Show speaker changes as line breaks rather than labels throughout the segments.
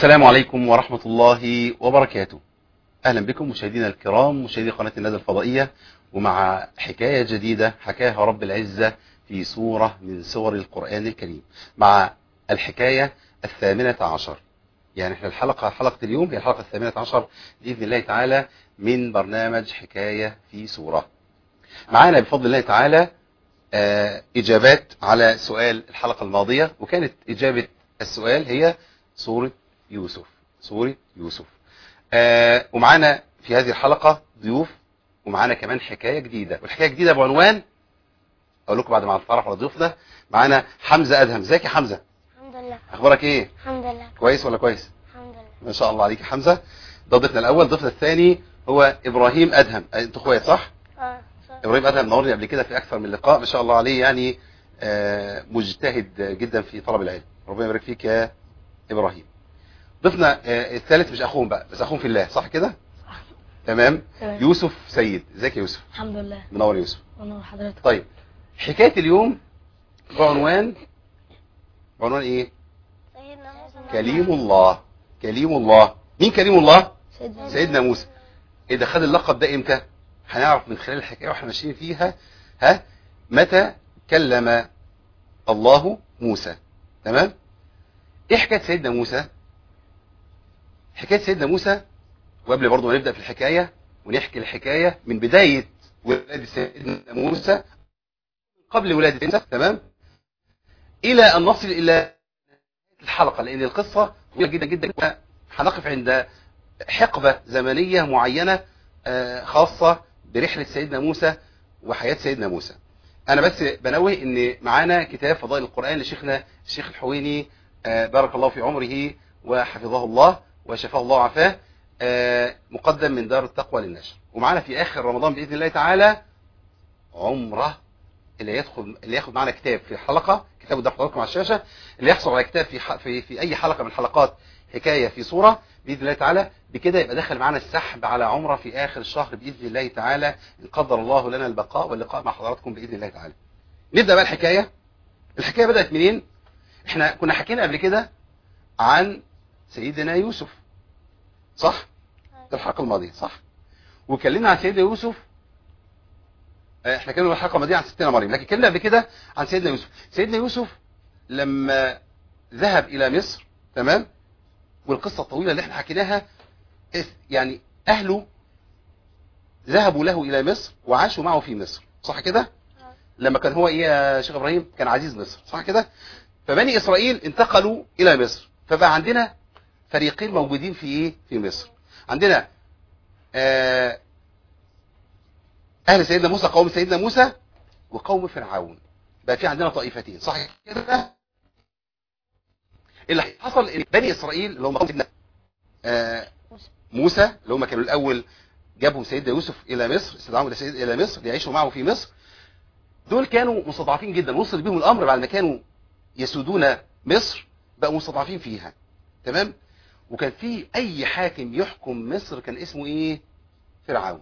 السلام عليكم ورحمة الله وبركاته أهلا بكم مشاهدينا الكرام مشاهدي قناة الندى الفضائية ومع حكاية جديدة حكاها رب العزة في سورة من سور القرآن الكريم مع الحكاية الثامنة عشر يعني احنا الحلقة حلقة اليوم هي الحلقة الثامنة عشر بإذن الله تعالى من برنامج حكاية في سورة معانا بفضل الله تعالى آه، إجابات على سؤال الحلقة الماضية وكانت إجابة السؤال هي سورة يوسف سورة يوسف آه، ومعانا في هذه الحلقة ضيوف ومعانا كمان حكاية جديدة والحكاية الجديدة بعنوان أقول لكم بعد ما نتعرف على ضيوفنا معانا حمزة أدهم ازيك يا حمزة
الحمد لله
أخبارك إيه
الحمد لله
كويس ولا كويس
الحمد لله
ما شاء الله عليك يا حمزة ده ضيفنا الأول ضيفنا الثاني هو إبراهيم أدهم آه، أنتوا اخوات صح
اه صح.
ابراهيم ادهم نورني قبل كده في اكثر من لقاء ما شاء الله عليه يعني آه، مجتهد جدا في طلب العلم ربنا يبارك فيك يا ابراهيم ضيفنا آه، الثالث مش اخوهم بقى بس اخوهم في الله صح كده تمام
تمام.
يوسف سيد ازيك يا يوسف
الحمد لله
منور يا يوسف
ونور حضرتك
طيب حكايه اليوم بعنوان بعنوان ايه
سيدنا موسى
كليم الله كليم الله مين كليم الله
سيدنا
سيدنا موسى ايه ده خد اللقب ده امتى هنعرف من خلال الحكايه واحنا ماشيين فيها ها متى كلم الله موسى تمام ايه حكايه سيدنا موسى حكايه سيدنا موسى وقبل برضه ما نبدا في الحكايه ونحكي الحكايه من بدايه ولاده سيدنا موسى قبل ولاده موسى تمام الى ان نصل الى الحلقه لان القصه طويله جدا جدا هنقف عند حقبة زمنية معينة آه، خاصة برحلة سيدنا موسى وحياة سيدنا موسى أنا بس بنوه إن معانا كتاب فضائل القرآن لشيخنا الشيخ الحويني آه، بارك الله في عمره وحفظه الله وشفاه الله وعافاه آه، مقدم من دار التقوى للنشر ومعانا في آخر رمضان بإذن الله تعالى عمرة اللي يدخل اللي ياخد معانا كتاب في حلقة كتاب ده حضراتكم على الشاشة اللي يحصل على كتاب في ح- في في أي حلقة من حلقات حكاية في صورة بإذن الله تعالى بكده يبقى دخل معانا السحب على عمرة في آخر الشهر بإذن الله تعالى إن قدر الله لنا البقاء واللقاء مع حضراتكم بإذن الله تعالى نبدأ بقى الحكاية الحكاية بدأت منين احنا كنا حكينا قبل كده عن سيدنا يوسف صح ده الحلقة الماضية صح وكلمنا عن سيدنا يوسف اه، احنا كلمنا الحلقة الماضية عن ستنا مريم لكن كلمنا قبل كده عن سيدنا يوسف سيدنا يوسف لما ذهب إلى مصر تمام والقصة الطويلة اللي احنا حكيناها اس- يعني أهله ذهبوا له إلى مصر وعاشوا معه في مصر صح كده؟ لما كان هو إيه يا شيخ إبراهيم؟ كان عزيز مصر صح كده؟ فبني إسرائيل انتقلوا إلى مصر فبقى عندنا فريقين موجودين في إيه؟ في مصر عندنا آه أهل سيدنا موسى قوم سيدنا موسى وقوم فرعون بقى في عندنا طائفتين صح كده؟ اللي حصل ان بني اسرائيل اللي هم قوم سيدنا آه، موسى اللي هم كانوا الاول جابهم سيدنا يوسف الى مصر استدعاهم الى سيد الى مصر ليعيشوا معه في مصر دول كانوا مستضعفين جدا وصل بهم الامر بعد ما كانوا يسودون مصر بقوا مستضعفين فيها تمام وكان في اي حاكم يحكم مصر كان اسمه ايه فرعون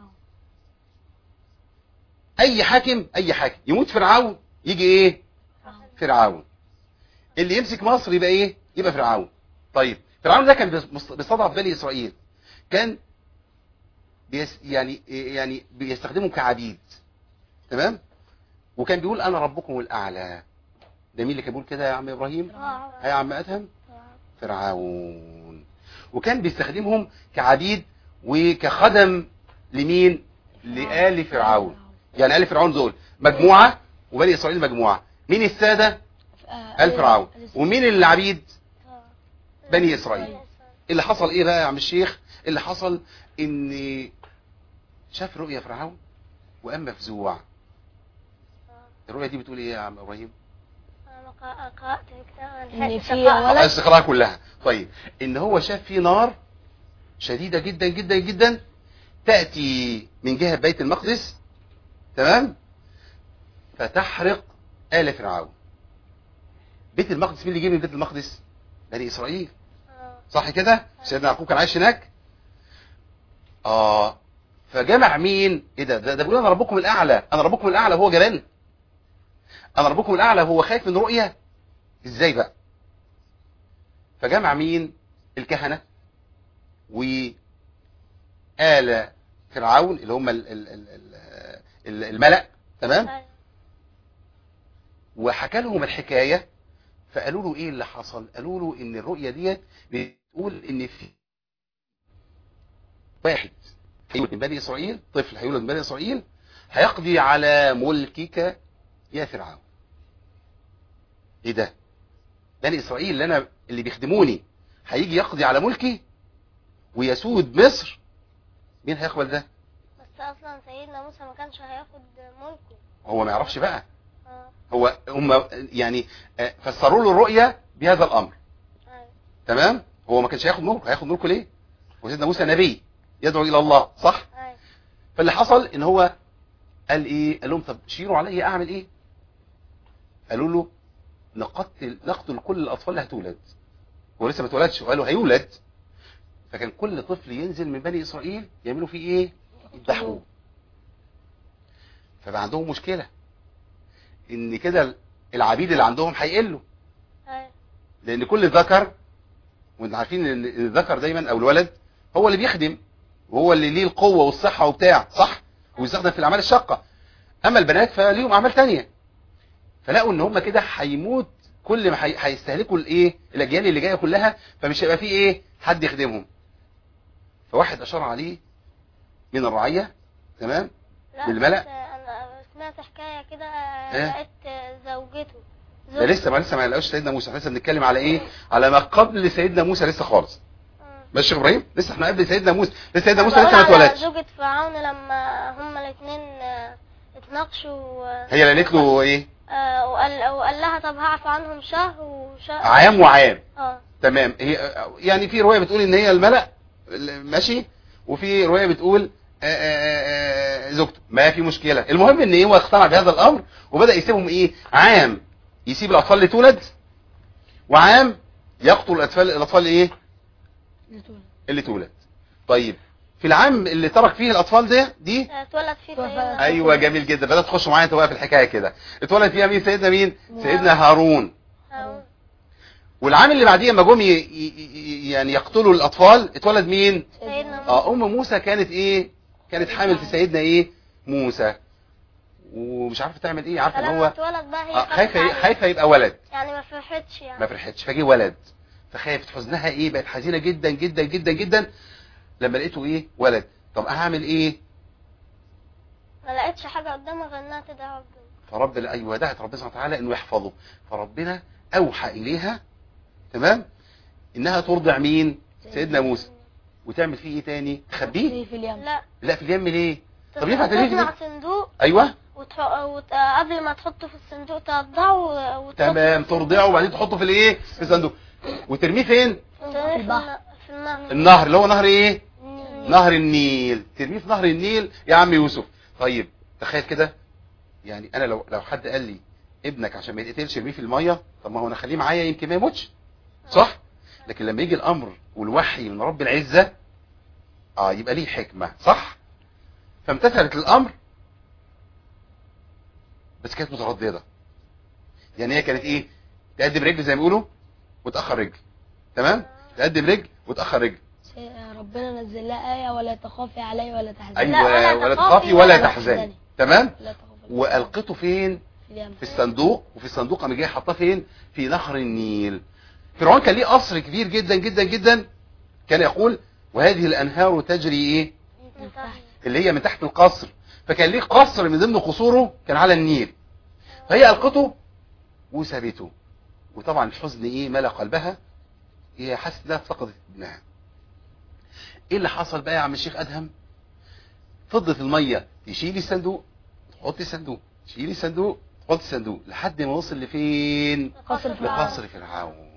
اي حاكم اي حاكم يموت فرعون يجي ايه فرعون اللي يمسك مصر يبقى ايه يبقى فرعون طيب فرعون ده كان بيس- بيستضعف بني اسرائيل كان بيس يعني يعني بيستخدمهم كعبيد تمام وكان بيقول انا ربكم الاعلى ده مين اللي كان بيقول كده يا عم ابراهيم ها يا عم ادهم فرعون وكان بيستخدمهم كعبيد وكخدم لمين لآل فرعون يعني آل فرعون دول مجموعة وبني إسرائيل مجموعة مين السادة آل فرعون ومين العبيد بني إسرائيل اللي حصل ايه بقى يا عم الشيخ اللي حصل ان شاف رؤيا فرعون وقام مفزوع الرؤيا دي بتقول ايه يا عم ابراهيم
أنا قرأت الكتاب
إن في
الشقاء.
ولد-
عايز تقراها كلها طيب ان هو شاف في نار شديدة جدا جدا جدا تأتي من جهة بيت المقدس تمام فتحرق آل فرعون بيت المقدس مين اللي جه من بيت المقدس بني إسرائيل
آه.
صح كده سيدنا يعقوب كان عايش هناك اه فجمع مين ايه ده ده, ده بيقول انا ربكم الاعلى انا ربكم الاعلى وهو جبان انا ربكم الاعلى وهو خايف من رؤيا ازاي بقى فجمع مين الكهنة وآل فرعون اللي هم ال- ال- ال- ال- الملأ تمام
أيوة.
وحكى لهم الحكاية فقالوا له ايه اللي حصل قالوا له ان الرؤية ديت بتقول ان في واحد هيولد من بني اسرائيل طفل هيولد من بني اسرائيل هيقضي على ملكك يا فرعون ايه ده بني اسرائيل اللي انا اللي بيخدموني هيجي يقضي على ملكي ويسود مصر مين هيقبل ده
بس اصلا سيدنا موسى ما كانش هياخد ملكه
هو ما يعرفش بقى
اه
هو هم يعني آه، فسروا له الرؤية بهذا الامر
أيوة.
تمام هو ما كانش هياخد ملك هياخد ملكه ليه وسيدنا موسى نبي يدعو الى الله صح
أيوة.
فاللي حصل ان هو قال ايه قال لهم طب شيروا عليا اعمل ايه قالوا له نقتل نقتل كل الاطفال اللي هتولد هو لسه ما اتولدش وقالوا هيولد فكان كل طفل ينزل من بني اسرائيل يعملوا فيه ايه يذبحوه فبقى عندهم مشكله ان كده العبيد اللي عندهم هيقلوا
أيوة.
لان كل ذكر وانتم عارفين ان الذكر دايما او الولد هو اللي بيخدم وهو اللي ليه القوه والصحه وبتاع صح ويستخدم في الاعمال الشاقه اما البنات فليهم اعمال تانية فلقوا ان هم كده هيموت كل ما هي- هيستهلكوا الايه الاجيال اللي جايه كلها فمش هيبقى فيه ايه حد يخدمهم فواحد اشار عليه من الرعيه تمام
لا
بالملأ؟
بس انا سمعت حكايه كده
إيه؟
لقيت زوجته
ده لسه ما لسه ما لقوش سيدنا موسى احنا لسه بنتكلم على ايه على ما قبل سيدنا موسى لسه خالص
مم.
ماشي يا ابراهيم لسه احنا قبل سيدنا موسى لسه سيدنا موسى
بقول
لسه ما
على
اتولدش
زوجة فرعون لما هما الاثنين اتناقشوا آه،
هي اللي قالت له ايه
آه، وقال وقال لها طب هعفو عنهم شهر وشهر
عام وعام
اه
تمام هي يعني في روايه بتقول ان هي الملأ ماشي وفي روايه بتقول آه، آه، آه، زوجته ما في مشكله المهم ان هو اقتنع بهذا الامر وبدا يسيبهم ايه عام يسيب الاطفال اللي تولد وعام يقتل الاطفال الاطفال ايه اللي تولد طيب في العام اللي ترك فيه الاطفال ده دي
آه، اتولد فيه سيدنا
ايوه جميل جدا بدات تخش معايا انت بقى في الحكايه كده اتولد فيها مين سيدنا مين
نعم.
سيدنا هارون
هارون.
والعام اللي بعديه لما جم ي- ي- ي- يعني يقتلوا الاطفال اتولد مين
سيدنا موسى
اه ام موسى كانت ايه كانت حامل في سيدنا ايه موسى ومش عارفه تعمل ايه عارفه ان
فلما
هو
اتولد بقى هي
آه،
خافت
خايفه
عليه.
خايفه يبقى ولد
يعني ما فرحتش يعني
ما فرحتش فجه ولد فخافت حزنها ايه بقت حزينه جدا جدا جدا جدا لما لقيته ايه ولد طب اعمل ايه
ما لقيتش حاجه قدامها غير انها تدعي ربنا
فرب ايوه دعت ربنا سبحانه وتعالى انه يحفظه فربنا اوحى اليها تمام انها ترضع مين سيدنا موسى وتعمل فيه ايه تاني تخبيه
في اليم
لا
لا في اليم ليه طب ينفع ترميه في
تصنع
اليم؟
صندوق
ايوه
وتح... وت... قبل ما تحطه في الصندوق تقطعه وتحطه
تمام
في الصندوق.
ترضعه وبعدين تحطه في الايه في الصندوق وترميه فين
وترميه في
البحر.
الن- في النهر
النهر اللي هو نهر ايه
النيل.
نهر النيل ترميه في نهر النيل يا عم يوسف طيب تخيل كده يعني انا لو لو حد قال لي ابنك عشان ما يتقتلش ارميه في الميه طب ما هو انا اخليه معايا يمكن ما يموتش صح لكن لما يجي الامر والوحي من رب العزه اه يبقى ليه حكمه صح فامتثلت الامر بس كانت متردده يعني هي كانت ايه تقدم رجل زي ما بيقولوا وتاخر رجل تمام تقدم رجل وتاخر رجل
ربنا نزل لها آية ولا تخافي علي ولا تحزني
ايوه
ولا
ولا
تخافي
تخافي ولا
ولا
تحزني
تحزني.
تمام
لا تخافي
والقته فين
في اليم
في الصندوق وفي الصندوق قام جاي حطاه فين في نهر النيل فرعون كان ليه قصر كبير جدا جدا جدا كان يقول وهذه الانهار تجري ايه
من تحت.
اللي هي من تحت القصر فكان ليه قصر من ضمن قصوره كان على النيل فهي القته وسابته وطبعا الحزن ايه ملا قلبها هي حست انها فقدت ابنها ايه اللي حصل بقى يا عم الشيخ ادهم فضت الميه تشيلي الصندوق تحطي الصندوق تشيلي الصندوق تحطي الصندوق لحد ما وصل لفين
قصر فرعون.
لقصر فرعون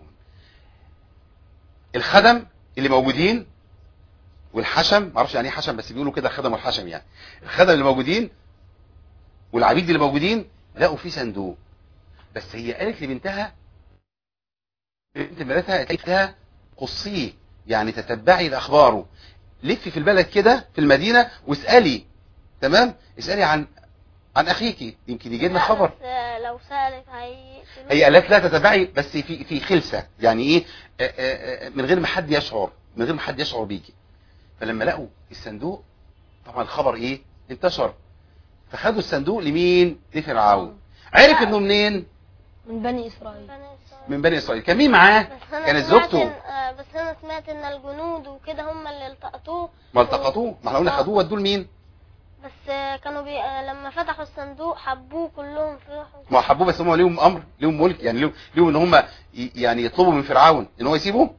الخدم اللي موجودين والحشم معرفش يعني ايه حشم بس بيقولوا كده الخدم والحشم يعني الخدم اللي موجودين والعبيد اللي موجودين لقوا فيه صندوق بس هي قالت لبنتها بنت مراتها قالت لها قصيه يعني تتبعي لاخباره لفي في البلد كده في المدينه واسالي تمام اسالي عن عن اخيك يمكن يجي لنا
لا،
خبر
بس آه، لو سألت هي
هي قالت لا تتبعي بس في في خلسه يعني ايه آه، آه، آه، من غير ما حد يشعر من غير ما حد يشعر بيكي فلما لقوا الصندوق طبعا الخبر ايه انتشر فخدوا الصندوق لمين لفرعون عرف انه منين
من بني إسرائيل
من بني اسرائيل كان مين معاه
بس أنا
كانت
سمعت
زوجته
إن- آه، بس انا سمعت ان الجنود وكده هم اللي التقطوه
ما التقطوه ما احنا قلنا
آه.
خدوه ودوه لمين
بس آه، كانوا بي... آه، لما فتحوا الصندوق حبوه كلهم فرحوا
ما حبوه بس هم ليهم امر ليهم ملك يعني ليهم ليهم ان هم ي- يعني يطلبوا من فرعون ان هو يسيبه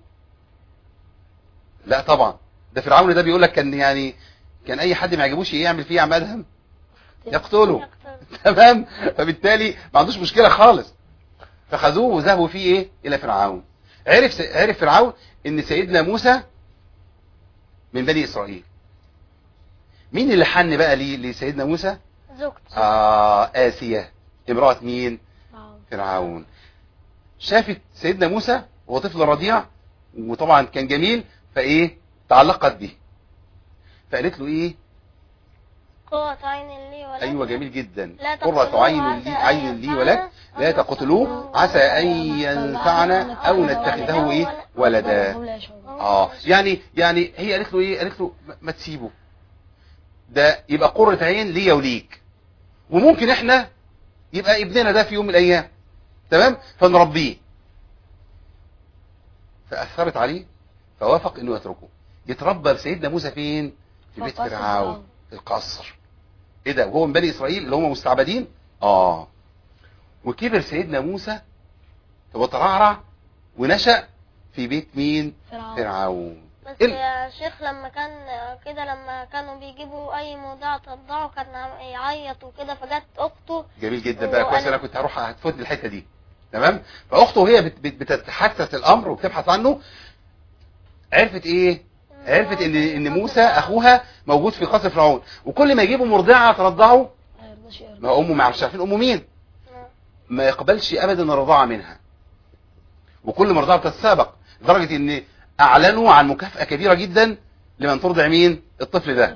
لا طبعا ده فرعون ده بيقول لك كان يعني كان اي حد ما يعجبوش ايه يعمل فيه يا عم ادهم يقتله
يقتلوا.
تمام فبالتالي ما عندوش مشكله خالص فخذوه وذهبوا فيه ايه الى فرعون عرف س- عرف فرعون ان سيدنا موسى من بني اسرائيل مين اللي حن بقى لي لسيدنا موسى
زوجته
آه آسية امرأة مين
فرعون.
فرعون شافت سيدنا موسى وهو طفل رضيع وطبعا كان جميل فايه تعلقت به فقالت له ايه
قوة عين لي ولك
ايوه جميل جدا
لا
قرة
تقتلوه
عين
عسى
لي
أن
عين لي
ينفعنا
ولك لا
أو
تقتلوه
نتخذه
عسى ان ينفعنا او نتخذه ايه ولدا
وهم لا يشعرون
اه يعني يعني هي قالت له ايه قالت له ما- ما تسيبه ده يبقى قرة عين ليا وليك وممكن احنا يبقى ابننا ده في يوم من الايام تمام فنربيه فاثرت عليه فوافق انه يتركه يتربى سيدنا موسى فين في بيت
في قصر
فرعون
فرعون.
في القصر ايه ده وهو من بني اسرائيل اللي هم مستعبدين اه وكبر سيدنا موسى وترعرع ونشأ في بيت مين
فرعون
فرعون
بس
ال-
يا شيخ لما كان كده لما كانوا بيجيبوا اي موضوع ترضعه كان عم- يعيط وكده فجت اخته
جميل جدا بقى
وأنا-
كويس انا كنت هروح هتفوتني الحته دي تمام فاخته وهي بت- بت- بتتحسس الامر وبتبحث عنه عرفت ايه عرفت ان ان موسى اخوها موجود في قصر فرعون وكل ما يجيبوا مرضعه ترضعه
ما يرضاش يرضى
ما امه ما يعرفش عارفين امه مين ما يقبلش ابدا الرضاعه منها وكل مرضعه بتتسابق لدرجه ان اعلنوا عن مكافاه كبيره جدا لمن ترضع مين الطفل ده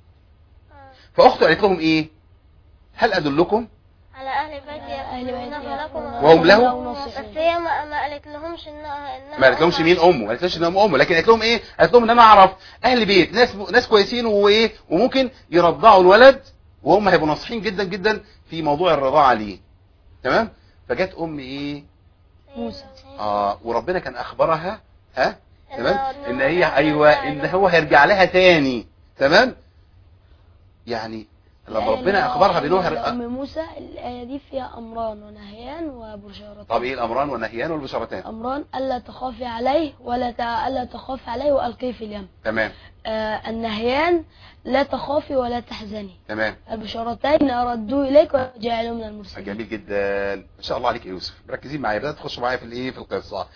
فاخته قالت لهم ايه هل ادلكم
على اهل بيت
أهل بيت
يكفلونه لكم
وهم له
بس هي ما, ما قالت لهمش انها انها
ما قالتلهمش مين امه ما قالتلهمش ان هم امه لكن قالت لهم ايه قالت لهم ان انا اعرف اهل بيت ناس ناس كويسين وايه وممكن يرضعوا الولد وهم هيبقوا ناصحين جدا جدا في موضوع الرضاعه ليه تمام فجت ام ايه
موسى.
اه وربنا كان اخبرها ها
إن
تمام
هو-
ان هي ايوه ان هو هيرجع لها تاني تمام يعني لما
الآية
ربنا
اللي-
اخبرها بانه
اللي
هير...
أم موسى الآية دي فيها أمران ونهيان وبشارتان
طب ايه الامران والنهيان والبشارتان
أمران ألا تخافي عليه ولا ت... ألا تخافي عليه وألقيه في اليم
تمام
آه النهيان لا تخافي ولا تحزني
تمام
البشارتين ردوا إليك وجعلوا من المرسلين
جميل جدا ما شاء الله عليك يا يوسف مركزين معايا بدات تخشوا معايا في الايه في القصه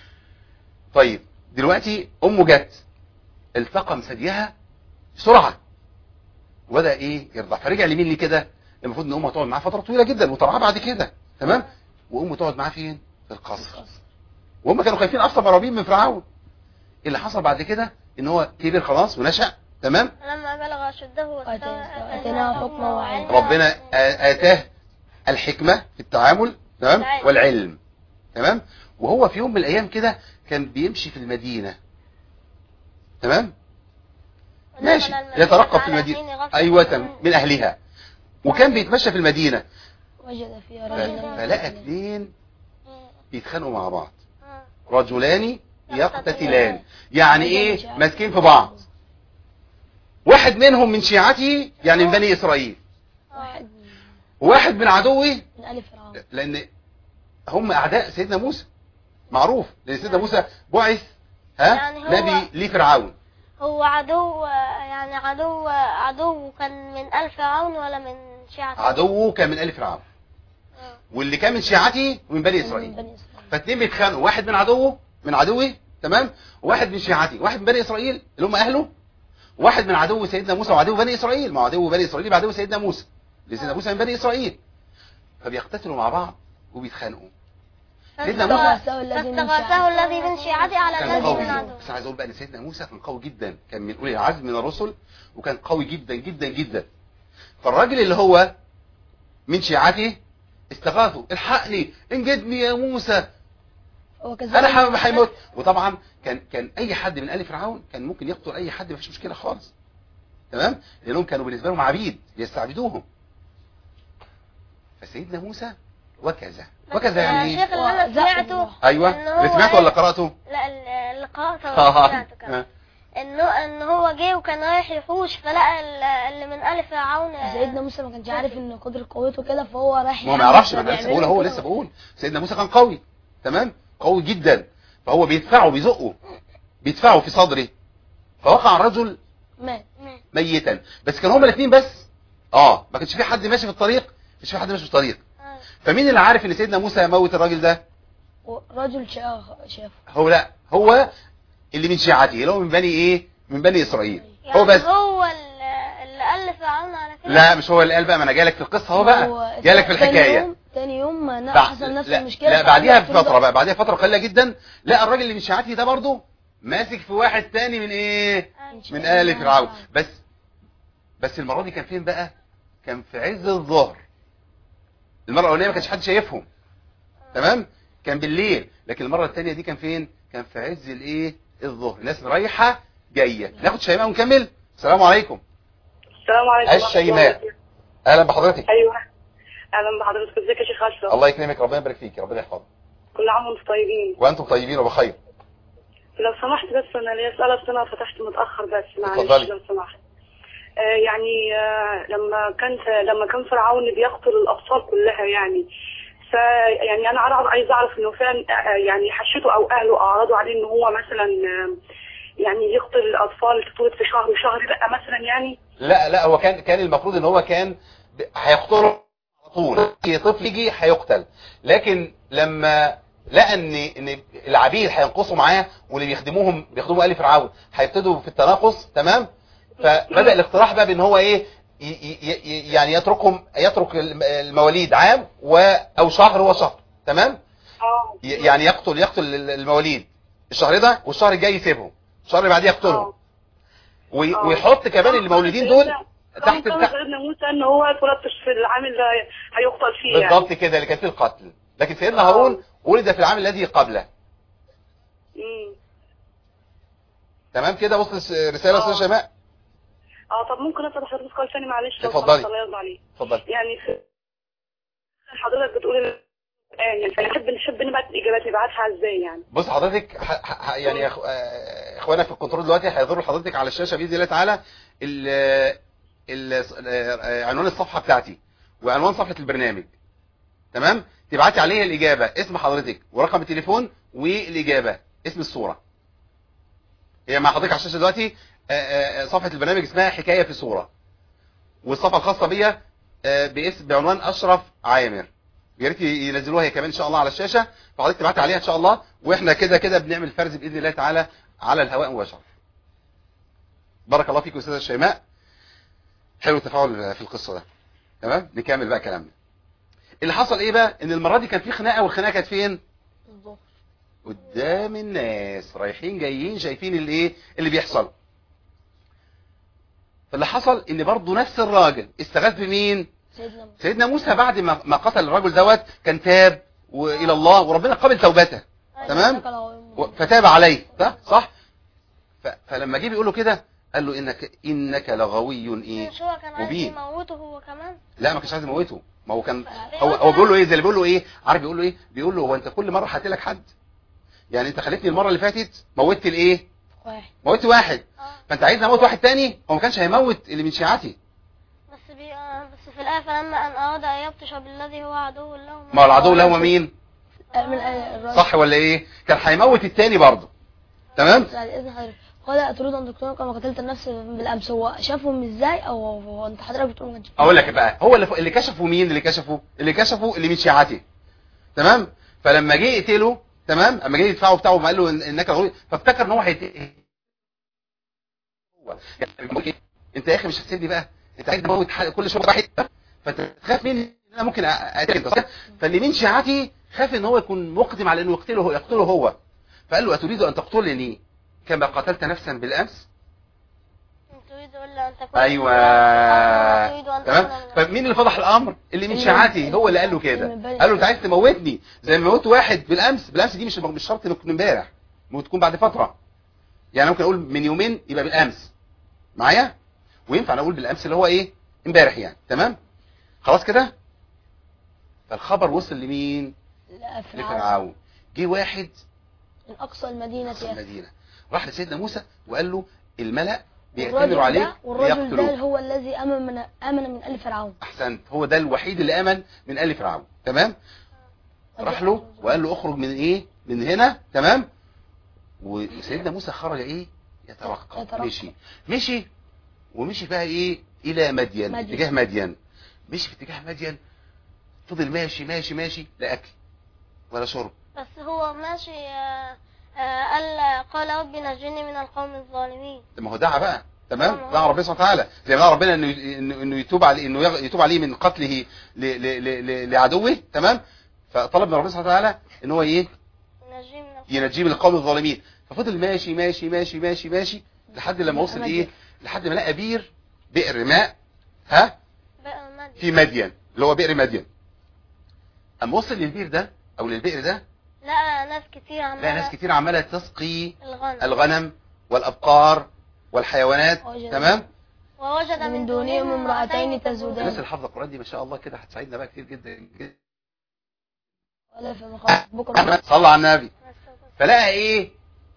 طيب دلوقتي امه جت التقم ثديها بسرعه وبدا ايه يرضع فرجع لمين ليه كده المفروض ان امه تقعد معاه فتره طويله جدا وترعاه بعد كده تمام وامه تقعد معاه فين في القصر وهم كانوا خايفين اصلا مرعوبين من فرعون اللي حصل بعد كده ان هو كبر خلاص ونشأ تمام
لما بلغ اشده واستوى
وآتيناه- آتيناه حكما وعلما.
ربنا آ- آتاه الحكمة في التعامل تمام
العلم.
والعلم تمام وهو في يوم من الأيام كده كان بيمشي في المدينة تمام ماشي يترقب في المدينة أيوة من أهلها وكان بيتمشى في المدينة
وجد فيها
ف-
رجلا
فلقى اثنين بيتخانقوا مع بعض
آه.
رجلان يقتتلان يعني ايه ماسكين في بعض واحد منهم من شيعته يعني من بني إسرائيل
واحد
وواحد من عدوه
من آل فرعون
لان هم اعداء سيدنا موسى معروف لان سيدنا موسى بعث ها
يعني هو-
نبي لفرعون
هو عدو يعني عدو عدو كان من آل فرعون ولا من شيعة
عدوه كان من ال فرعون
آه.
واللي كان من شيعته من بني
من
اسرائيل
بني إسرائيل
فاتنين بيتخانقوا واحد من عدوه من عدوه تمام وواحد من شيعته واحد من بني اسرائيل اللي هم اهله واحد من عدو سيدنا موسى وعدو بني اسرائيل ما هو عدو بني اسرائيل يبقى عدو سيدنا موسى لأن سيدنا موسى من بني اسرائيل فبيقتتلوا مع بعض وبيتخانقوا سيدنا موسى
فاستغاثه الذي من
فاستغاثه
شيعته.
الذي من شيعته على
كان
الذي
قوي
من عدو
بس عايز اقول بقى ان سيدنا موسى كان قوي جدا كان من اولي العزم من الرسل وكان قوي جدا جدا جدا فالراجل اللي هو من شيعته استغاثوا الحقني انجدني يا موسى
وكذلك
انا حابب هيموت وطبعا كان كان اي حد من ال فرعون كان ممكن يقتل اي حد مفيش مشكله خالص تمام لانهم كانوا بالنسبه لهم عبيد يستعبدوهم فسيدنا موسى وكذا وكذا
يا
يعني
شيخ اللي انا
وزقوا
سمعته
الله.
ايوه
إن هو
اللي سمعته
إيه؟
ولا قراته
لا ال- اللي قراته واللي سمعته كمان انه ان هو جه وكان رايح يحوش فلقى ال- اللي من ال فرعون
سيدنا موسى ما كانش عارف ان قدر قوته كده فهو رايح
ما هو ما
يعمل
يعرفش ما انا
فبيعمل
لسه بقول هو
كده.
لسه بقول سيدنا موسى كان قوي تمام قوي جدا فهو بيدفعه بيزقه بيدفعه في صدره فوقع الرجل
مات
ميتا بس كانوا هما الاثنين بس اه ما كانش في حد ماشي في الطريق مش في حد ماشي في الطريق
آه.
فمين اللي عارف ان سيدنا موسى يموت الراجل ده
رجل شاف شافه
هو لا هو اللي من شيعته اللي هو من بني ايه من بني اسرائيل
يعني
هو بس
هو اللي اللي قال فرعون على كده
لا مش هو اللي قال بقى ما انا جايلك في القصه هو بقى جايلك في
تاني
الحكايه
يوم تاني يوم ما
بعد-
حصل نفس
لا,
المشكله
لا
فقال
بعديها
له
بفتره بقى بعديها فتره قليله جدا لا الراجل اللي من شيعته ده برضه ماسك في واحد تاني من ايه من آل فرعون بس بس المرة دي كان فين بقى كان في عز الظهر المرة الأولانية ما كانش حد شايفهم تمام كان بالليل لكن المرة الثانية دي كان فين كان في عز الايه الظهر الناس رايحة جاية ناخد شيماء ونكمل السلام عليكم
السلام عليكم ورحمة الله
الشيماء.
وبركاته.
اهلا بحضرتك
ايوه اهلا بحضرتك ازيك يا شيخ اشرف
الله يكرمك ربنا يبارك فيك ربنا يحفظك
كل عام وانتم طيبين
وانتم طيبين وبخير
لو سمحت بس انا ليا اسئله بس انا فتحت متاخر بس معلش
اتفضلي.
لو سمحت آه يعني آه لما كان لما كان فرعون بيقتل الاطفال كلها يعني ف يعني انا عايز عايز اعرف انه فعلا آه، يعني حشته او اهله اعرضوا عليه ان هو مثلا آه، يعني يقتل الاطفال تتولد في شهر وشهر لا مثلا يعني
لا لا هو كان كان المفروض ان هو كان ب- هيقتله على طول اي طفل يجي هيقتل لكن لما لقى ان ان العبيد هينقصوا معاه واللي بيخدموهم بيخدموا ال فرعون هيبتدوا في التناقص تمام فبدا الاقتراح بقى بان هو ايه ي- ي- ي- يعني يتركهم يترك الم- المواليد عام و او شهر وشهر تمام
اه
ي- يعني يقتل يقتل المواليد الشهر ده والشهر الجاي يسيبهم الشهر اللي بعديه يقتلهم
اه
وي-
آه.
ويحط كمان المولودين دول تحت
تحت
تحت
سيدنا موسى ان هو اتولد في العام اللي هيقتل فيه يعني
بالضبط كده اللي كان فيه القتل لكن سيدنا هارون ولد في العام الذي قبله
مم.
تمام كده وصل الس- رساله
آه.
استاذ شماء
اه طب ممكن اسال حضرتك سؤال ثاني معلش لو
اتفضلي.
سمحت، الله يرضى عليك
اتفضل
يعني في- حضرتك بتقول ال- يعني نحب نحب نبعت الاجابات نبعتها ازاي يعني
بص حضرتك ح- ح- يعني يا أخ- آه، اخوانا في الكنترول دلوقتي هيظهروا لحضرتك على الشاشه باذن الله تعالى ال ال آه، عنوان الصفحه بتاعتي وعنوان صفحه البرنامج تمام تبعتي عليها الاجابه اسم حضرتك ورقم التليفون والاجابه اسم الصوره هي مع حضرتك على الشاشه دلوقتي آه، آه، آه، صفحه البرنامج اسمها حكايه في صوره والصفحه الخاصه بيا آه، باسم بعنوان اشرف عامر يا ريت ينزلوها هي كمان ان شاء الله على الشاشه فحضرتك تبعت عليها ان شاء الله واحنا كده كده بنعمل فرز باذن الله تعالى على الهواء مباشره بارك الله فيك يا استاذه شيماء حلو التفاعل في القصه ده تمام نكمل بقى كلامنا اللي حصل ايه بقى ان المره دي كان في خناقه والخناقه كانت فين
الظهر
قدام الناس رايحين جايين شايفين الايه اللي بيحصل فاللي حصل ان برضه نفس الراجل استغاث بمين
سيدنا موسى
سيدنا موسى بعد ما ما قتل الرجل دوت كان تاب والى الله وربنا قبل توبته تمام و- فتاب عليه صح صح ف- فلما جه بيقول له كده قال له انك انك لغوي ايه
مش هو كان عايز
مبين.
يموته هو كمان
لا ما كانش عايز يموته ما هو كان هو هو بيقول له ايه زي اللي بيقول له ايه عارف بيقول له ايه بيقول له هو انت كل مره هاتلك حد يعني انت خليتني المره اللي فاتت موتت الايه
واحد
موتت واحد
اه
فانت عايز اموت واحد تاني هو ما كانش هيموت اللي من شيعتي
بس بي... آه، بس في الآية فلما أن أراد أن يبطش بالذي هو عدو لهم
ما هو العدو اللي هو مين
آه، من آه، الراجل
صح ولا ايه كان هيموت التاني برضه تمام
بعد اذن حضرتك قال اتريد ان تقتلوا كما قتلت النفس بالامس هو شافهم ازاي او هو انت حضرتك بتقول ما كانش
اقول لك بقى هو اللي اللي كشفوا مين اللي كشفوا اللي كشفوا اللي من شيعته تمام فلما جه يقتله تمام اما جه يدفعه بتاعه ما قال له إن- انك غوي فافتكر ان هو هيت هو يعني بيقول إيه؟ انت يا اخي مش هتسيبني بقى انت عايز تموت حد- كل شويه واحد فانت تخاف مني ان انا ممكن اقتلك أنت صح؟ فاللي من شيعتي خاف ان هو يكون مقدم على انه يقتله يقتله هو فقال له اتريد ان تقتلني كما قتلت نفسا بالامس
إن تريد إلا أن تكون
ايوه
من الأرض وما تريد أن
تمام
تكون من
فمين اللي فضح الامر اللي من
اللي-
شيعته هو اللي قال له كده
اللي من بني
قال له انت عايز تموتني زي ما موت واحد بالامس بالامس دي مش مش شرط انه يكون امبارح ممكن تكون بعد فتره يعني ممكن اقول من يومين يبقى بالامس معايا وينفع نقول بالامس اللي هو ايه امبارح يعني تمام خلاص كده فالخبر وصل لمين
لا فرعون
لفرعون جه واحد
من اقصى المدينه
في
يا
المدينه راح لسيدنا موسى وقال له الملأ
والراجل
بيأتمروا عليك
ده والراجل ده
ليقتلوك
هو الذي امن من امن من ال فرعون
احسنت هو ده الوحيد اللي امن من ال فرعون تمام راح له وقال له اخرج من ايه من هنا تمام وسيدنا موسى خرج ايه يترقب
يترقب.
مشي مشي ومشي بقى ايه الى مدين
مدين.
اتجاه مدين مشي في اتجاه مدين فضل ماشي ماشي ماشي لا اكل ولا شرب
بس هو ماشي آه، آه، قال قال رب نجني من القوم الظالمين
طب ما هو دعا بقى تمام
آه.
دعا ربنا سبحانه وتعالى زي ما دعا ربنا انه انه إنه يتوب عليه انه يغ- يتوب عليه من قتله ل- ل- ل- ل- لعدوه تمام فطلب من ربنا سبحانه وتعالى ان هو ايه
نجي من القوم
ينجيه من القوم الظالمين ففضل ماشي ماشي ماشي ماشي ماشي لحد لما وصل ايه لحد ما لقى بير بئر ماء ها
بقى مد
في مدين اللي هو بئر مدين اما وصل للبير ده او للبئر ده
لقى ناس كتير
لقى
عمالة
ناس كتير عماله تسقي
الغنم
الغنم والابقار والحيوانات
وجد-
تمام
ووجد
ومن
من
دونهم
دونهم
امرأتين
امرأتين
تذودان.
الناس اللي حافظه القران دي ما شاء الله كده هتساعدنا بقى كتير جدا جدا
ولا في مقام بكره
صلى على النبي فلقى ايه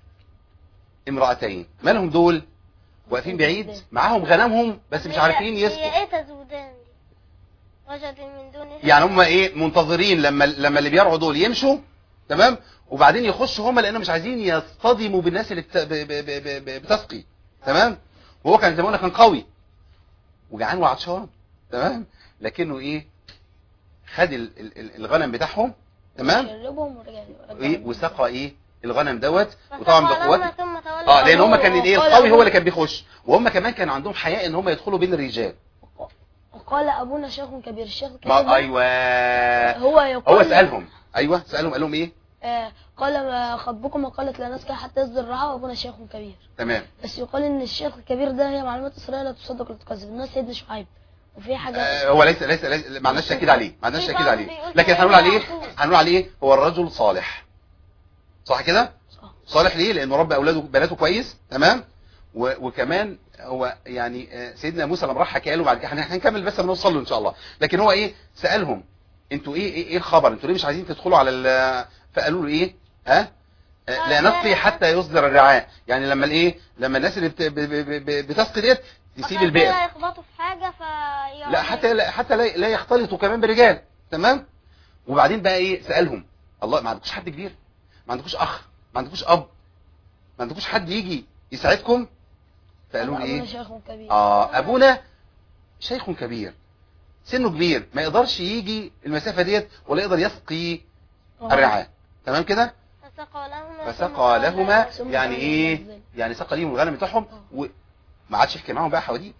امرأتين مالهم دول واقفين بعيد معاهم غنمهم بس مش
هي-
عارفين
هي
يسقوا
ايه تزودان دي وجد من دونهم
يعني هم ايه منتظرين لما لما اللي بيرعوا دول يمشوا تمام وبعدين يخشوا هم لانهم مش عايزين يصطدموا بالناس اللي بت... ب... ب... ب... ب... ب... بتسقي تمام وهو كان زي ما قلنا كان قوي وجعان وعطشان تمام لكنه ايه خد ال... ال... ال- الغنم بتاعهم تمام
شربهم ورجع
ايه وسقى ايه الغنم دوت
فسقى
وطبعا
لهما
باخوات
ثم تولى
اه لان هم
هو-
كان ايه
قال
القوي هو
أبوه-
اللي كان بيخش وهم كمان كان عندهم حياء ان هم يدخلوا بين الرجال
وقال ابونا شيخ كبير الشيخ الكبير
ما
ده
ايوه
هو يقول
هو سالهم ايوه سالهم قال لهم ايه
آه قال ما خطبكم وقالت لا نسكى حتى يصدر الرعى وابونا شيخ كبير
تمام
بس يقال ان الشيخ الكبير ده هي معلومات اسرائيل لا تصدق ولا تكذب الناس سيدنا شعيب وفي حاجه
آه هو ليس ليس, ليس ما عندناش تاكيد عليه ما عندناش
في
تاكيد
بعض
عليه
بيقول
لكن
كده
هنقول عليه
يعقوب.
هنقول عليه هو الرجل صالح صح كده
صح.
صالح ليه لانه ربى اولاده بناته كويس تمام و- وكمان هو يعني آه، سيدنا موسى لما راح حكى له بعد كده هن- هنكمل بس لما نوصل له ان شاء الله لكن هو ايه سالهم انتوا ايه ايه, إيه الخبر انتوا ليه مش عايزين تدخلوا على ال- فقالوا له ايه ها آه، لا نسقي حتى يصدر الرعاء يعني لما الايه لما الناس اللي بت- ب- ب- ب- بتسقي ديت تسيب
فكان
البئر
كده يخبطوا في حاجة في
لا حتى لا حتى لا, لا يختلطوا كمان برجال تمام وبعدين بقى ايه سالهم الله ما عندكوش حد كبير ما عندكوش اخ ما عندكوش اب ما عندكوش حد يجي يساعدكم فقالوا لي
ابونا
ايه
شيخ كبير
اه ابونا شيخ كبير سنه كبير ما يقدرش يجي المسافه ديت ولا يقدر يسقي الرعاء تمام كده
فسقى لهما
فسقى لهما
ثم
يعني
تولى
ايه
إلى الظل.
يعني سقى ليهم الغنم بتاعهم وما عادش يحكي معاهم بقى حواديت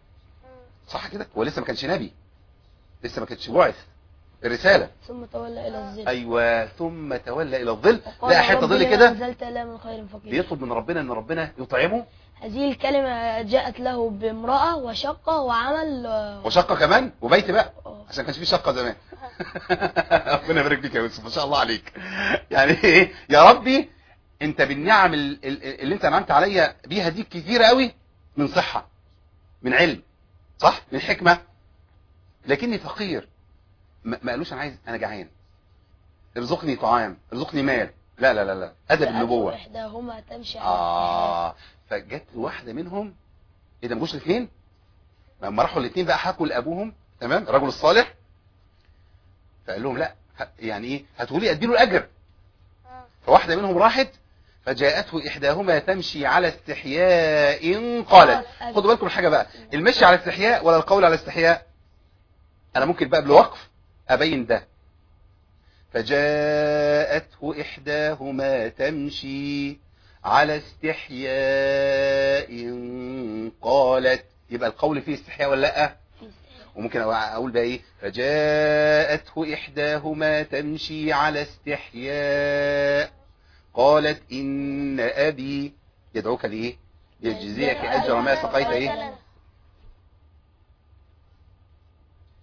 صح كده هو لسه ما كانش نبي لسه ما كانش بعث الرساله
ثم تولى الى الظل
ايوه ثم تولى الى الظل
وقال
لا حته
رب
ظل
لما
كده
انزلت لا من خير فقير
بيطلب من ربنا ان ربنا يطعمه
هذه الكلمة جاءت له بامرأة وشقة وعمل آه،
وشقه كمان وبيت بقى
آه.
عشان كانش في شقه زمان ربنا يبارك فيك يا يوسف ما شاء الله عليك يعني ايه يا ربي انت بالنعم ال- ال- اللي انت انعمت عليا بيها دي كتير قوي من صحه من علم صح من حكمه لكني فقير ما ما قالوش انا عايز انا جعان ارزقني طعام ارزقني مال لا لا لا لا ادب
فأتوا
النبوه
إحداهما تمشي على
اه فجت واحده منهم ايه ده مش الاثنين لما راحوا الاثنين بقى حكوا لابوهم تمام الرجل الصالح فقال لهم لا ه- يعني ايه هاتوا لي اديله الاجر
آه.
فواحده منهم راحت فجاءته احداهما تمشي على استحياء قالت خدوا بالكم من حاجه بقى المشي على استحياء ولا القول على استحياء انا ممكن بقى بالوقف ابين ده فجاءته احداهما تمشي على استحياء قالت يبقى القول فيه استحياء ولا لا وممكن اقول بقى ايه فجاءته احداهما تمشي على استحياء قالت ان ابي يدعوك لايه يجزيك اجر ما سقيت ايه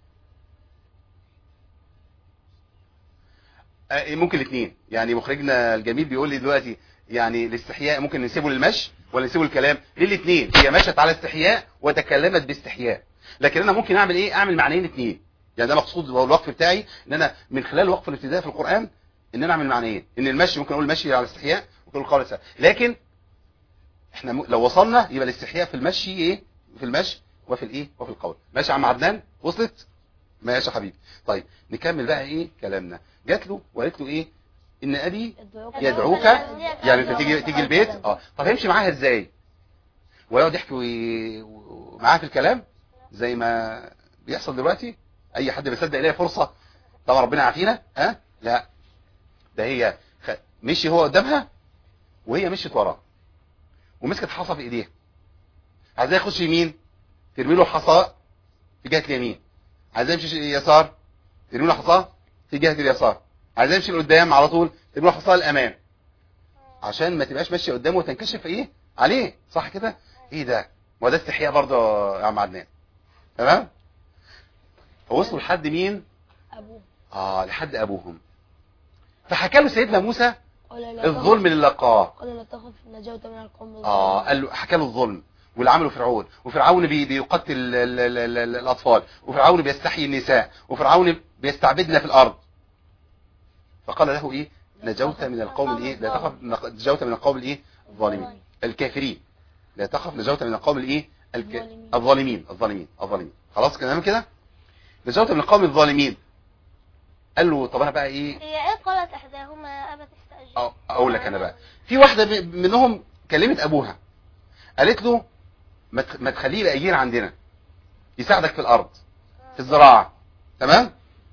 آه، ممكن الاثنين يعني مخرجنا الجميل بيقول لي دلوقتي يعني الاستحياء ممكن نسيبه للمشي ولا نسيبه للكلام للاثنين هي مشت على استحياء وتكلمت باستحياء لكن انا ممكن اعمل ايه اعمل معنيين اثنين يعني ده مقصود هو الوقف بتاعي ان انا من خلال الوقف الابتدائي في القران ان انا اعمل معنيين ان المشي ممكن اقول المشي على استحياء ممكن اقول قول استحياء لكن احنا م- لو وصلنا يبقى الاستحياء في المشي ايه في المشي وفي الايه وفي القول ماشي يا عم عدنان وصلت ماشي يا حبيبي طيب نكمل بقى ايه كلامنا جات له وقالت له ايه ان ابي يدعوك يعني انت تيجي تيجي البيت اه طب هيمشي معاها ازاي ويقعد يحكي وي- و- معاها في الكلام زي ما بيحصل دلوقتي اي حد بيصدق يلاقي فرصه طبعا ربنا يعافينا ها لا ده هي خ... مشي هو قدامها وهي مشيت وراه ومسكت حصى في ايديها عايزاه يخش يمين ترمي له حصى في جهه اليمين عايزاه يمشي يسار ترمي له حصى في جهه اليسار عايزاه يمشي لقدام على طول ترمي له حصى للامام عشان ما تبقاش ماشيه قدامه وتنكشف ايه عليه صح كده ايه ده ما هو ده استحياء برضه يا عم عدنان تمام وصلوا لحد مين
ابوه
اه لحد ابوهم فحكى له سيدنا موسى
قال لا
الظلم اللي لقاه
تخف- قال لا تخف نجوت من القوم
اه قال له حكى له الظلم واللي عمله فرعون وفرعون بي بيقتل ال ال ال ال ال الاطفال وفرعون بيستحيي النساء وفرعون بيستعبدنا في الارض فقال له ايه نجوت من القوم الايه لا تخف نجوت من القوم الايه الظالمين الكافرين لا تخف نجوت من القوم الايه الك...
الظالمين.
الظالمين الظالمين الظالمين خلاص كلام كده نجوت من القوم الظالمين قال له طب انا بقى ايه
هي ايه قالت احداهما يا ابت استاجر
أو- اقول لك انا بقى في واحده م- منهم كلمت ابوها قالت له ما تخ- ما تخليه يبقى اجير عندنا يساعدك في الارض في الزراعه تمام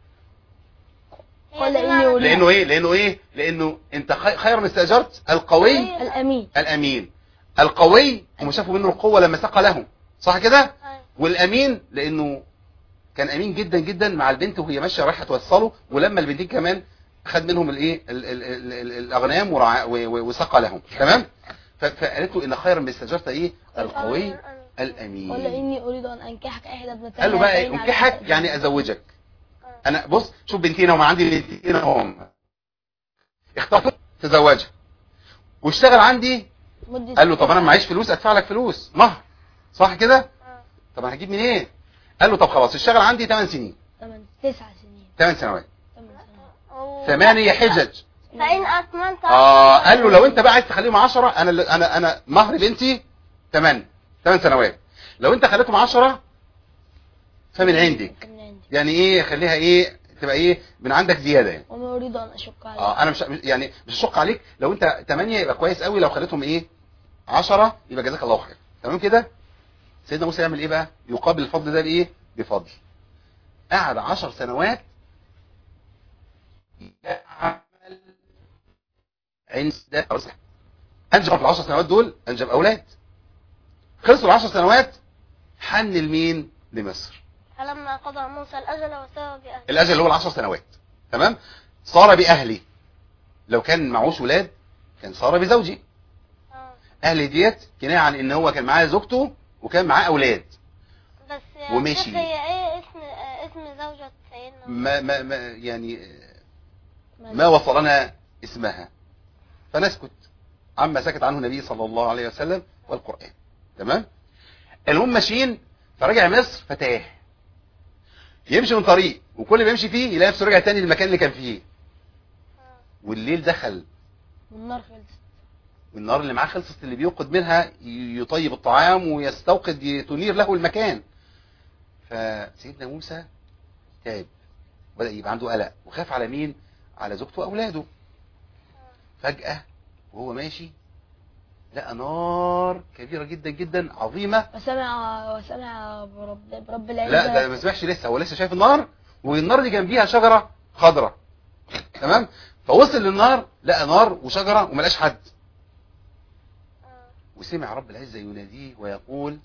هي
قال
دي
إني
معنى-
أريد-
لانه ايه لانه ايه لانه انت خي- خير من استاجرت القوي
الامين
الامين القوي هم شافوا منه القوه لما سقى لهم صح كده
أيوة.
والامين لانه كان امين جدا جدا مع البنت وهي ماشيه رايحه توصله ولما البنتين كمان خد منهم الايه ال- ال- ال- ال- الاغنام ورعا- و- و- وسقى لهم تمام ف- فقالت له ان خير من استاجرت ايه القوي
قال
الامين
اني اريد ان انكحك احدى ابنتي
قال له بقى ايه
هاتين على
انكحك
أن
يعني ازوجك انا بص شوف بنتين هم عندي بنتين هم اخترت تزوجها واشتغل عندي
مدة
قال له طب انا معيش فلوس ادفع لك فلوس مهر صح كده
آه.
طب انا هجيب منين إيه؟ قال له طب خلاص اشتغل عندي 8 سنين
ثمان تسع سنين
8 سنوات
ثمان سنوات
و-
ثمانية حجج
فان اتممت
اه قال له لو انت بقى عايز تخليهم 10 انا اللي- انا انا مهر بنتي 8 8 سنوات لو انت خليتهم 10 فمن عندك
من عندي
يعني ايه خليها ايه تبقى ايه من عندك زياده يعني
وما اريد ان اشق عليك
اه انا مش يعني مش هشق عليك لو انت 8 يبقى كويس قوي لو خليتهم ايه 10 يبقى جزاك الله خير تمام كده سيدنا موسى يعمل ايه بقى يقابل الفضل ده بايه بفضل قعد 10 سنوات يعمل عند انجب في العشر سنوات دول انجب اولاد خلصوا العشر سنوات حن لمين لمصر
فلما قضى موسى الاجل وسار باهله
الاجل اللي هو العشر سنوات تمام صار باهلي لو كان معوش ولاد كان صار بزوجي
آه.
اهلي ديت كنايه عن ان هو كان معاه زوجته وكان معاه اولاد
بس يا
ومشي.
شيخ هي ايه اسم آه، اسم زوجة سيدنا
ما ما, ما يعني ما وصلنا اسمها فنسكت عما سكت عنه النبي صلى الله عليه وسلم والقرآن تمام المهم ماشيين فرجع مصر فتاه يمشي من طريق وكل ما يمشي فيه يلاقي نفسه رجع تاني للمكان اللي كان فيه والليل دخل
والنار خلصت
والنار اللي معاه خلصت اللي بيوقد منها يطيب الطعام ويستوقد تنير له المكان فسيدنا موسى تاب بدأ يبقى عنده قلق وخاف على مين على زوجته وأولاده فجأة وهو ماشي لقى نار كبيرة جدا جدا عظيمة
وسمع وسمع برب, برب العزة
لا ده ما سمعش لسه هو لسه شايف النار والنار دي جنبيها شجرة خضراء تمام فوصل للنار لقى نار وشجرة وما لقاش حد
آه.
وسمع رب العزة يناديه ويقول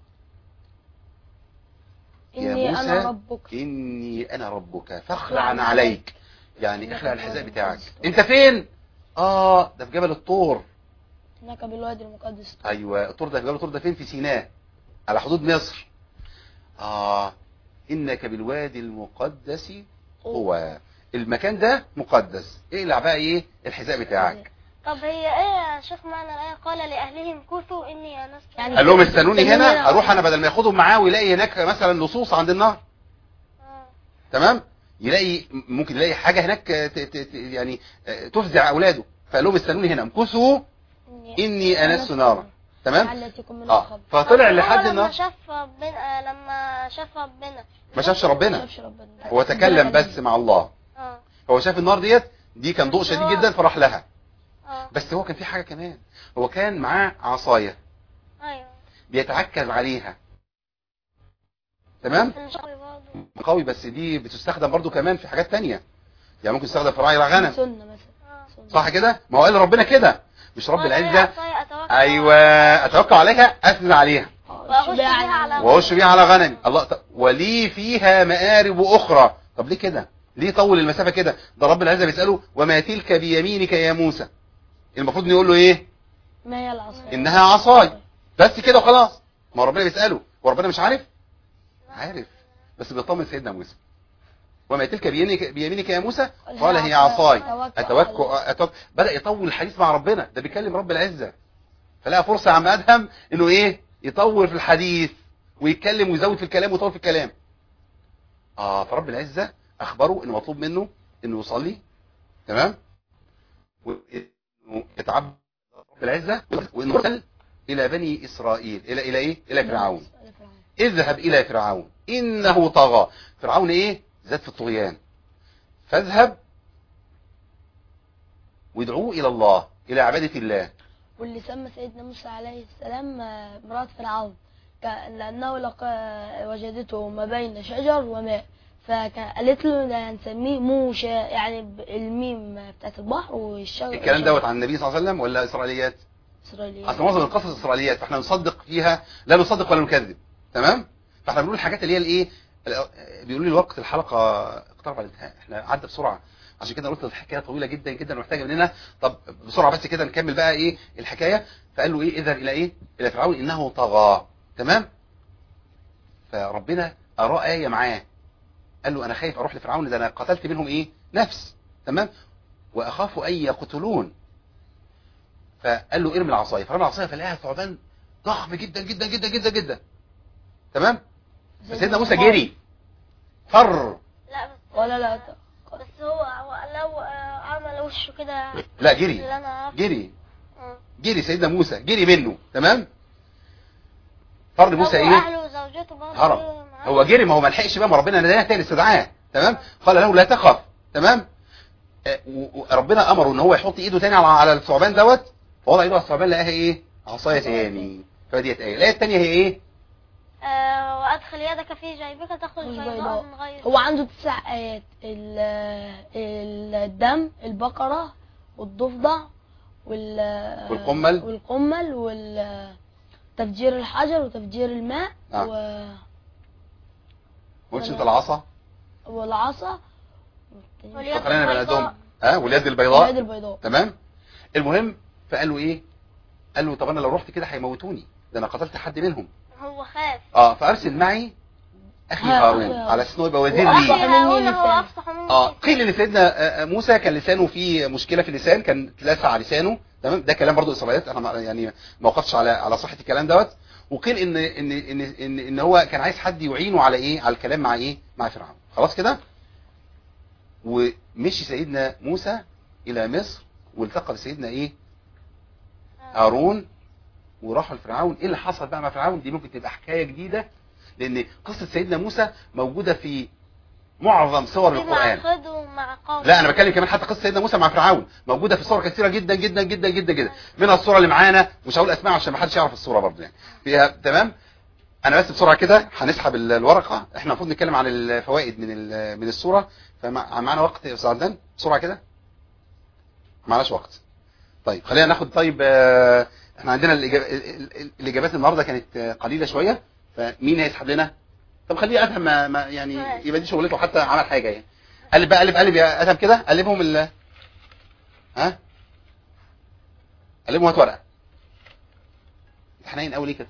يا
إني
موسى
أنا ربك
إني أنا ربك فاخلع
فاخلع
عليك
عليك.
يعني اخلع الحذاء بتاعك انت فين اه ده في جبل الطور
هناك بالوادي المقدس
ايوه الطور ده في جبل الطور ده فين في سيناء على حدود مصر اه انك بالوادي المقدس هو المكان ده مقدس اقلع بقى ايه الحذاء بتاعك
طب هي ايه يا شيخ معنى الايه قال لاهلهم كثوا اني انست
يعني
قال لهم استنوني
استنوني
هنا
هنا.
اروح انا بدل ما ياخدهم معاه ويلاقي هناك مثلا لصوص عند النهر
آه.
تمام يلاقي ممكن يلاقي حاجه هناك ت- ت- ت- يعني آه، تفزع اولاده فقال لهم استنوني هنا امكثوا اني انست نارا تمام
علتكم من
اه
الخبر
فطلع
طب هو
لحد
لما
النهر
شاف ربنا آه، لما شاف ربنا
ما شافش ربنا
شافش ربنا
هو تكلم بس مع الله
اه
هو شاف النار ديت دي كان ضوء شديد جدا فراح لها
اه
بس هو كان في حاجه كمان هو كان معاه عصايه
ايوه
بيتعكز عليها تمام
بس مش قوي برضه
قوي بس دي بتستخدم برضو كمان في حاجات تانية يعني ممكن تستخدم في رعي الغنم
سنة مثلا
اه
سنة.
صح كده ما هو قال ربنا كده مش رب
قال لي
العزة
عصاي أتوكل
ايوه اتوكل عليها اسند عليها
آه،
وأخش
شبع
بيها
عن-
على-
واوش بيها على غنمي الله طب ولي فيها مآرب اخرى طب ليه كده ليه طول المسافه كده ده رب العزة بيساله وما تلك بيمينك يا موسى المفروض نقول له ايه
ما هي العصا
انها عصاي بس كده وخلاص ما هو ربنا بيساله وربنا مش عارف عارف بس بيطمن سيدنا موسى وما تلك بيمينك, بيمينك يا موسى قال هي عصاي اتوكل اتوكل بدا يطول الحديث مع ربنا ده بيكلم رب العزه فلقى فرصه يا عم ادهم انه ايه يطول في الحديث ويتكلم ويزود في الكلام ويطول في الكلام اه فرب العزه اخبره انه مطلوب منه انه يصلي تمام وانه يتعبد رب العزه وانه يرسل الى بني اسرائيل الى الى ايه الى فرعون اذهب الى فرعون انه طغى فرعون ايه زاد في الطغيان فاذهب وادعوه الى الله الى عباده الله
واللي سمى سيدنا موسى عليه السلام آه، مرات فرعون ك- لأنه لقى وجدته ما بين شجر وماء فقالت له ده هنسميه موشى يعني ب- الميم بتاعت البحر والشجر
الكلام دوت عن النبي صلى الله عليه وسلم ولا اسرائيليات
إسرائيلية
اصل معظم القصص اسرائيليات فاحنا نصدق فيها لا نصدق ولا نكذب تمام فاحنا بنقول الحاجات اللي هي الايه بيقولوا لي الوقت الحلقه اقترب على الانتهاء احنا عدى بسرعه عشان كده قلت الحكايه طويله جدا جدا ومحتاجه مننا طب بسرعه بس كده نكمل بقى ايه الحكايه فقال له ايه اذهب الى ايه الى فرعون انه طغى تمام فربنا اراه ايه معاه قال له انا خايف اروح لفرعون ده انا قتلت منهم ايه نفس تمام واخاف ان يقتلون فقال له ارمي العصايه فرمى العصايه فلقاها ثعبان ضخم جدا جدا جدا جدا جدا تمام فسيدنا موسى جري فر
لا بس
ولا لا
بس هو هو لو آه، عمل وشه كده
لا جري
اللي انا عارفه
جري
آه.
جري سيدنا موسى جري منه تمام فر موسى
طب
ايه
واهله وزوجته برضه
هرب
جريوا معاه؟
هو جري ما هو ما لحقش بقى ما ربنا ناداه تاني استدعاه تمام قال له لا تخف تمام آه، و- وربنا امره ان هو يحط ايده تاني على على الثعبان دوت فوضع ايده على الثعبان لقاها ايه عصايه تاني فديت ايه الايه الثانيه هي ايه
آه وادخل يدك في جيبك تخرج
مش
بيضاء
بيضاء.
من غير
هو عنده تسع آيات ال- ال- الدم البقرة والضفدع وال
والقمل.
والقمل والتفجير الحجر وتفجير الماء
آه.
و...
ما قلتش انت العصا
والعصا
واليد
خلينا بني
البيضاء.
ادم ها واليد
واليد
البيضاء
البيضاء
تمام المهم فقال له ايه قال له طب انا لو رحت كده هيموتوني ده انا قتلت حد منهم
هو خاف
اه فارسل معي اخي
ها،
هارون
أخي
على اساس انه يبقى وزير
وأخي
لي
أخي
مني
هارون هو
لسان.
افصح مني
اه
لسان.
قيل ان سيدنا آه، آه، موسى كان لسانه فيه مشكله في اللسان كان اتلسع لسانه تمام ده كلام برضو اسرائيليات انا ما- يعني ما وقفتش على على صحه الكلام دوت وقيل ان ان ان ان, إن هو كان عايز حد يعينه على ايه على الكلام مع ايه مع فرعون خلاص كده ومشي سيدنا موسى الى مصر والتقى بسيدنا ايه هارون وراحوا لفرعون ايه اللي حصل بقى مع فرعون دي ممكن تبقى حكايه جديده لان قصه سيدنا موسى موجوده في معظم سور
دي
القران
مع خد ومع قوم
لا انا بتكلم كمان حتى قصه سيدنا موسى مع فرعون موجوده في صور كثيره جدا جدا جدا جدا جدا منها الصوره اللي معانا مش هقول اسماء عشان ما حدش يعرف الصوره برضه يعني فيها تمام انا بس بسرعه كده هنسحب ال- الورقه احنا المفروض نتكلم عن الفوائد من ال- من الصوره فمعانا وقت يا استاذ عدنان بسرعه كده معناش وقت طيب خلينا ناخد طيب آه، احنا عندنا الإجابة ال- ال- الاجابات النهارده كانت آه، قليله شويه فمين هيسحب لنا طب خليه ادهم ما ما يعني
ماشي.
يبقى دي شغلته حتى عمل حاجه يعني قلب بقى قلب قلب يا ادهم كده قلبهم ال ها قلبهم هات ورقه حنين قوي ليه كده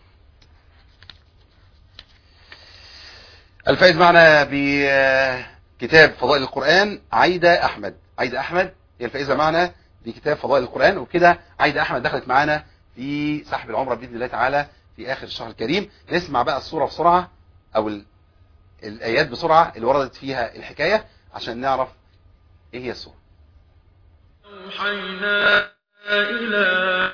الفائز معنا ب كتاب فضائل القرآن عايدة أحمد عايدة أحمد هي الفائزة معنا في كتاب فضائل القرآن وبكده عايدة أحمد دخلت معنا في سحب العمرة بإذن الله تعالى في آخر الشهر الكريم نسمع بقى الصورة بسرعة أو ال- الآيات بسرعة اللي وردت فيها الحكاية عشان نعرف إيه هي الصورة
أوحينا إلى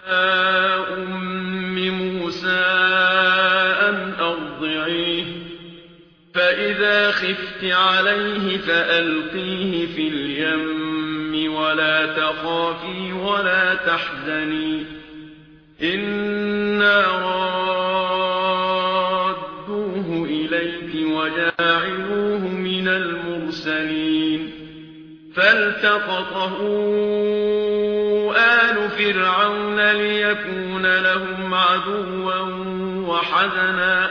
أم موسى أن أرضعيه فإذا خفت عليه فألقيه في اليم ولا تخافي ولا تحزني إنا رادوه إليك وجاعلوه من المرسلين فالتقطه آل فرعون ليكون لهم عدوا وحزنا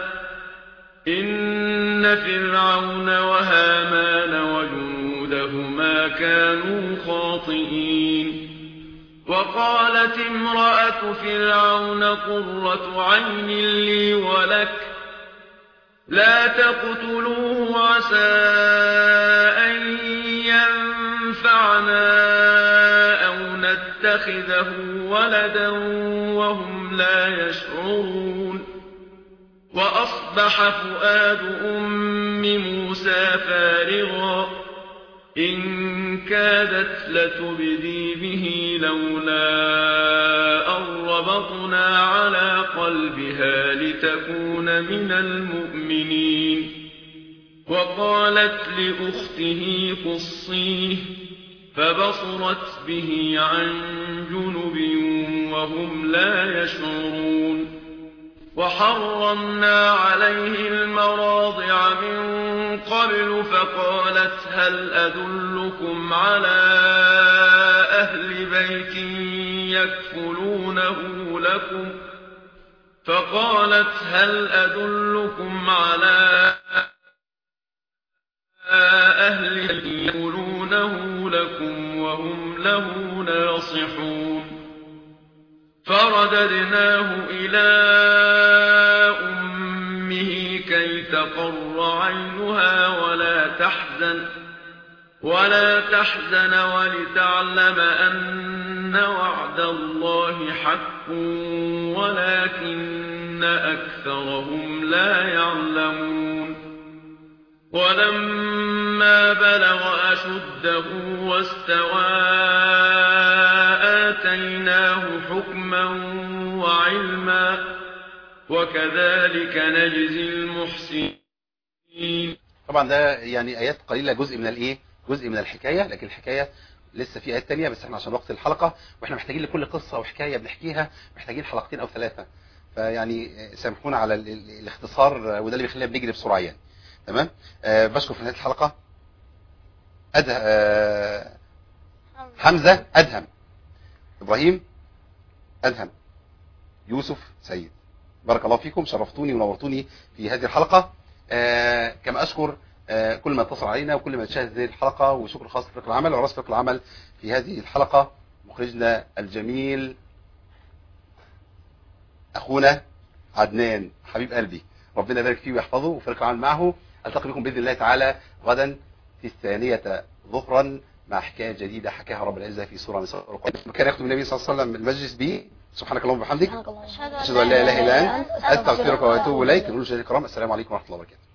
إن فرعون وهامان وجنودهما كانوا خاطئين وقالت امرأة فرعون قرة عين لي ولك لا تقتلوه عسى أن ينفعنا أو نتخذه ولدا وهم لا يشعرون وأصبح فؤاد أم موسى فارغا إن كادت لتبدي به لولا أن ربطنا على قلبها لتكون من المؤمنين وقالت لأخته قصيه فبصرت به عن جنب وهم لا يشعرون وحرمنا عليه المراضع من قبل فقالت هل أدلكم على أهل بيت يكفلونه لكم فقالت هل أدلكم على أهل بيت يكفلونه لكم وهم له ناصحون فرددناه إلى أمه كي تقر عينها ولا تحزن ولا تحزن ولتعلم أن وعد الله حق ولكن أكثرهم لا يعلمون ولما بلغ أشده واستوى آتيناه حكما وعلما وكذلك نجزي المحسنين
طبعا ده يعني آيات قليلة جزء من الإيه جزء من الحكاية لكن الحكاية لسه في آيات تانية بس احنا عشان وقت الحلقة واحنا محتاجين لكل قصة وحكاية بنحكيها محتاجين حلقتين أو ثلاثة فيعني سامحونا على ال- ال- الاختصار وده اللي بيخلينا بنجري بسرعة يعني تمام آه بشكر في نهاية الحلقة أده آه حمزة أدهم إبراهيم أدهم يوسف سيد بارك الله فيكم شرفتوني ونورتوني في هذه الحلقة آه كما أشكر آه كل ما اتصل علينا وكل ما تشاهد هذه الحلقة وشكر خاص لفريق العمل ورئيس فريق العمل في هذه الحلقة مخرجنا الجميل أخونا عدنان حبيب قلبي ربنا يبارك فيه ويحفظه وفريق العمل معه ألتقي بكم بإذن الله تعالى غدا في الثانية ظهرا مع حكاية جديدة حكاها رب العزة في سورة من سورة القرآن كان يختم النبي صلى الله عليه وسلم المجلس به سبحانك اللهم وبحمدك
سبحانك اللهم
أشهد
أشهد أن لا إله إلا أنت أستغفرك وأتوب إليك نقول مشاهدينا الكرام السلام عليكم ورحمة الله وبركاته